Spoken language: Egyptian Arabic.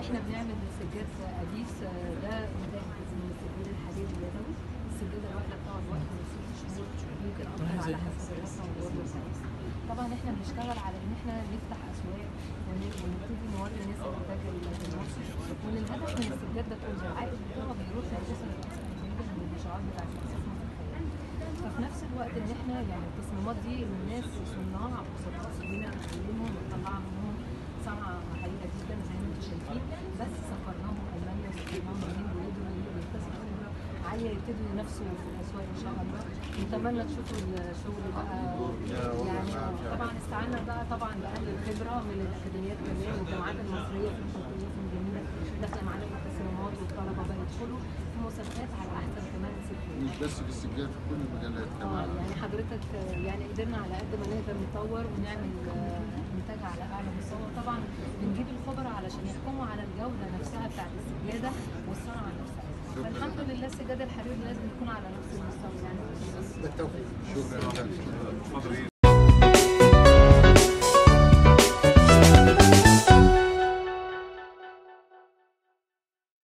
احنا بنعمل سجاد اديس آه، ده انتاج من السجاد الحريري اليدوي السجاده الواحده بتقعد وقت من ست شهور يمكن اكتر على حسب الرسم والورد والخميس طبعا احنا بنشتغل على ان احنا نفتح اسواق ون- ونبتدي نوري الناس الانتاج المصري وان الهدف من السجاد ده كله العائد بتاعه بيروح للاسر الاكثر احتياجا من المشروعات بتاعت الاستثمار الخيري ففي نفس الوقت ان احنا يعني التصميمات دي الناس صناع وسطاء جينا نعلمهم ونطلع منهم صنعه حقيقه جدا زي ما انتم شايفين بس سفرناهم المانيا وسفرناهم الهند ويقدروا يكتسبوا خبره عاليه يبتدوا ينافسوا في الاسواق ان شاء الله نتمنى تشوفوا الشغل بقى يعني طبعا استعنا بقى طبعا باهل الخبره من الاكاديميات كمان والجامعات المصريه في الكليات الجميله داخله معانا في التصميمات والطلبه بقى يدخلوا في مسابقات على احسن كمان ست مش بس في السجاد في كل المجالات اه كمان يعني حضرتك آه، يعني قدرنا على قد ما نقدر نطور ونعمل آه، انتاج على اعلى مستوى طبعا بنجيب الخبراء علشان يحكموا على الجوده نفسها بتاعت السجاده والصنعه نفسها فالحمد لله السجاده الحريري لازم يكون على نفس المستوى يعني بالتوفيق شكرا لك اتفضل ايه